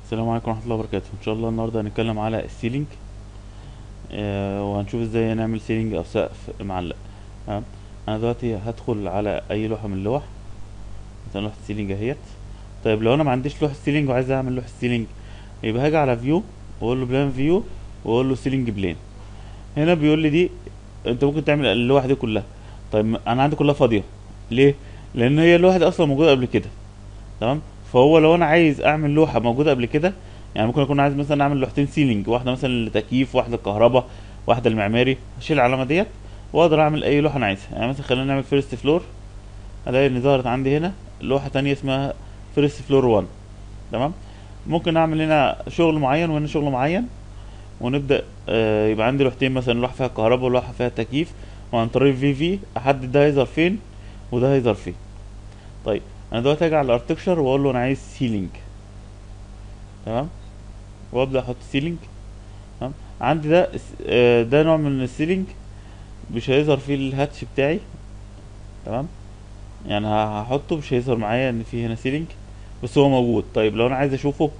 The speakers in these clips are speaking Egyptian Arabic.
السلام عليكم ورحمة الله وبركاته ان شاء الله النهاردة هنتكلم على السيلينج آه وهنشوف ازاي نعمل سيلينج او سقف معلق تمام انا دلوقتي هدخل على اي لوحة من اللوح مثلا لوحة السيلينج اهيت طيب لو انا ما عنديش لوحة سيلينج وعايز اعمل لوحة سيلينج يبقى هاجي على فيو واقول له بلان فيو واقول له سيلينج بلان هنا بيقول لي دي انت ممكن تعمل اللوحة دي كلها طيب انا عندي كلها فاضية ليه لان هي اللوحة دي اصلا موجودة قبل كده تمام فهو لو انا عايز اعمل لوحه موجوده قبل كده يعني ممكن اكون عايز مثلا اعمل لوحتين سيلينج واحده مثلا للتكييف واحده للكهرباء واحده للمعماري هشيل العلامه ديت واقدر اعمل اي لوحه انا عايزها يعني مثلا خلينا نعمل فيرست فلور الاقي ان ظهرت عندي هنا لوحه تانية اسمها فيرست فلور 1 تمام ممكن اعمل هنا شغل معين وهنا شغل معين ونبدا آه يبقى عندي لوحتين مثلا لوحه فيها كهرباء ولوحه فيها تكييف وعن طريق في في احدد ده هيظهر فين وده هيظهر فين طيب انا دلوقتي هاجي على الارتكشر واقول له انا عايز سيلينج تمام وابدا احط سيلينج تمام عندي ده آه، ده نوع من السيلينج مش هيظهر فيه الهاتش بتاعي تمام يعني ه- هحطه مش هيظهر معايا ان في هنا سيلينج بس هو موجود طيب لو انا عايز اشوفه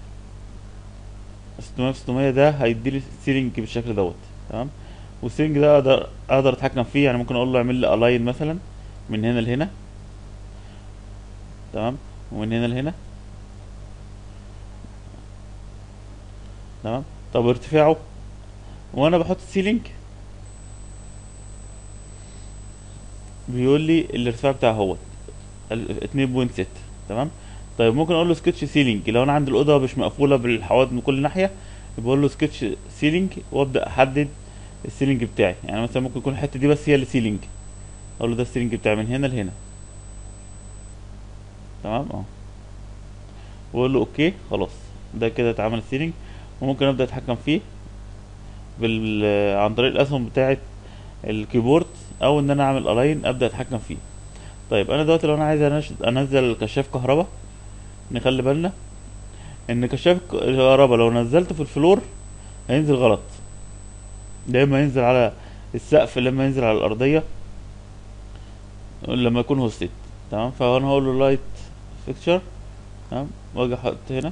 600 في 600 ده هيديلي السيلينج بالشكل دوت تمام والسيلينج ده اقدر اقدر اتحكم فيه يعني ممكن اقول له اعمل لي الاين مثلا من هنا لهنا تمام ومن هنا لهنا تمام طب ارتفاعه وانا بحط السيلينج بيقول لي الارتفاع بتاعه هو ال 2.6 تمام طيب ممكن اقول له سكتش سيلينج لو انا عندي الاوضه مش مقفوله بالحوائط من كل ناحيه يبقى اقول له سكتش سيلينج وابدا احدد السيلينج بتاعي يعني مثلا ممكن يكون الحته دي بس هي اللي سيلينج اقول له ده السيلينج بتاعي من هنا لهنا تمام اه واقول له اوكي خلاص ده كده اتعمل سيلينج وممكن ابدا اتحكم فيه بال عن طريق الاسهم بتاعه الكيبورد او ان انا اعمل الاين ابدا اتحكم فيه طيب انا دلوقتي لو انا عايز أنش- انزل كشاف كهرباء نخلي بالنا ان كشاف كهرباء لو نزلته في الفلور هينزل غلط يا اما ينزل على السقف يا اما ينزل على الارضيه لما يكون هوستد تمام فانا هقول له لايت فيكتشر تمام واجي احط هنا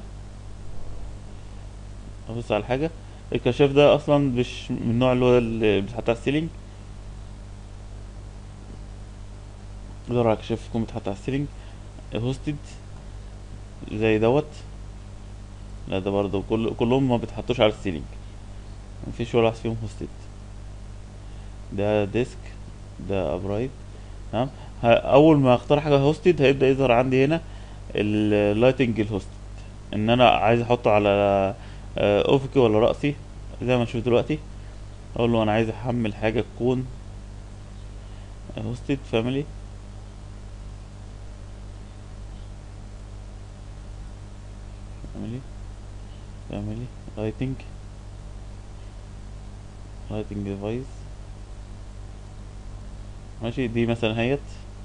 ابص على حاجه الكشاف ده اصلا مش من النوع اللي هو اللي بيتحط على السيلينج دور على كشاف يكون بيتحط على السيلينج هوستد زي دوت لا ده برضه كل كلهم ما بيتحطوش على السيلينج مفيش ولا واحد فيهم هوستد ده ديسك ده ابرايت تمام ه- اول ما اختار حاجه هوستد هيبدا يظهر عندي هنا اللايتنج الهوستد ان انا عايز احطه على آه، افقي ولا راسي زي ما نشوف دلوقتي اقول له انا عايز احمل حاجه تكون هوستد فاميلي فاميلي فاميلي لايتنج لايتنج ديفايس ماشي دي مثلا هيت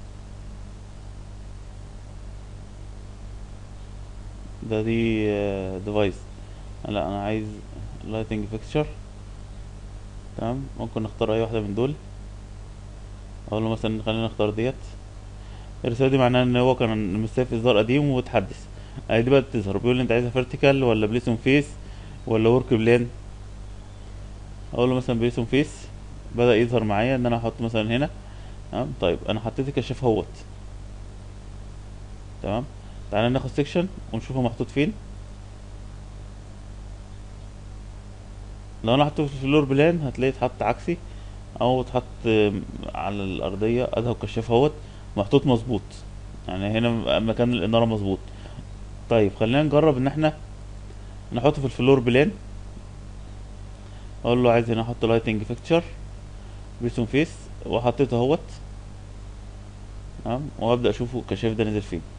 ده دي ديفايس لا انا عايز لايتنج فيكتشر تمام ممكن نختار اي واحده من دول اقول له مثلا خلينا نختار ديت الرساله دي معناها ان هو كان مستوى اصدار قديم ومتحدث اهي دي بقى بتظهر بيقول لي انت عايزها فيرتيكال ولا بليسون فيس ولا ورك بلان اقول له مثلا بليسون فيس بدا يظهر معايا ان انا احط مثلا هنا تمام طيب انا حطيت الكشاف اهوت تمام تعالى ناخد سيكشن ونشوفه محطوط فين لو انا حطيته في الفلور بلان هتلاقيه اتحط عكسي او اتحط آم، على الارضيه ادهى الكشاف اهوت محطوط مظبوط يعني هنا مكان الاناره مظبوط طيب خلينا نجرب ان احنا نحطه في الفلور بلان اقول له عايز هنا احط لايتنج فيكتشر بيسون فيس وحطيته اهوت تمام وابدا اشوفه الكشاف ده نزل فين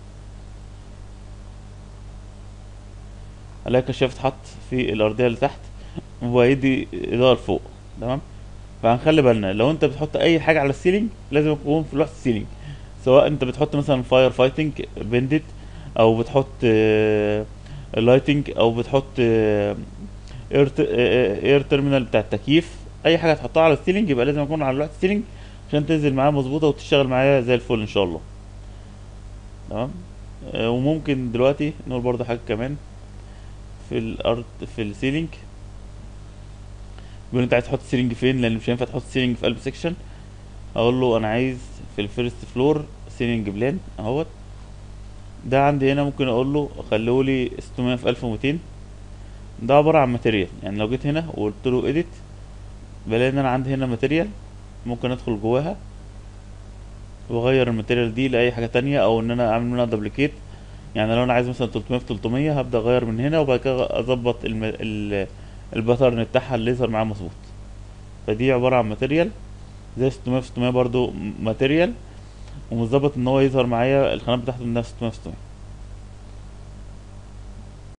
الاقي الكشاف اتحط في الارضيه اللي تحت وهيدي اضاءه لفوق تمام فهنخلي بالنا لو انت بتحط اي حاجه على السيلينج لازم يكون في لوحه السيلينج سواء انت بتحط مثلا فاير فايتنج بندت او بتحط لايتنج او بتحط اير اير تيرمينال بتاع التكييف اي حاجه تحطها على السيلينج يبقى لازم يكون على لوحه السيلينج عشان تنزل معايا مظبوطه وتشتغل معايا زي الفل ان شاء الله تمام آه، وممكن دلوقتي نقول برضه حاجه كمان في الارض في السيلينج بيقول انت عايز تحط السيلينج فين لان مش هينفع تحط السيلينج في قلب سيكشن اقول له انا عايز في الفيرست فلور سيلينج بلان اهوت ده عندي هنا ممكن اقول له خليه لي 600 في 1200 ده عبارة عن ماتيريال يعني لو جيت هنا وقلت له اديت بلاقي ان انا عندي هنا ماتيريال ممكن ادخل جواها واغير الماتيريال دي لاي حاجة تانية او ان انا اعمل منها دبليكيت يعني لو انا عايز مثلا 300 في 300 هبدأ اغير من هنا وبعد كده اظبط الم... ال... الباترن بتاعها اللي يظهر معاه مظبوط فدي عبارة عن ماتيريال زي 600 في 600 برضو ماتيريال ومظبط ان هو يظهر معايا الخانات بتاعته انها 600 في 600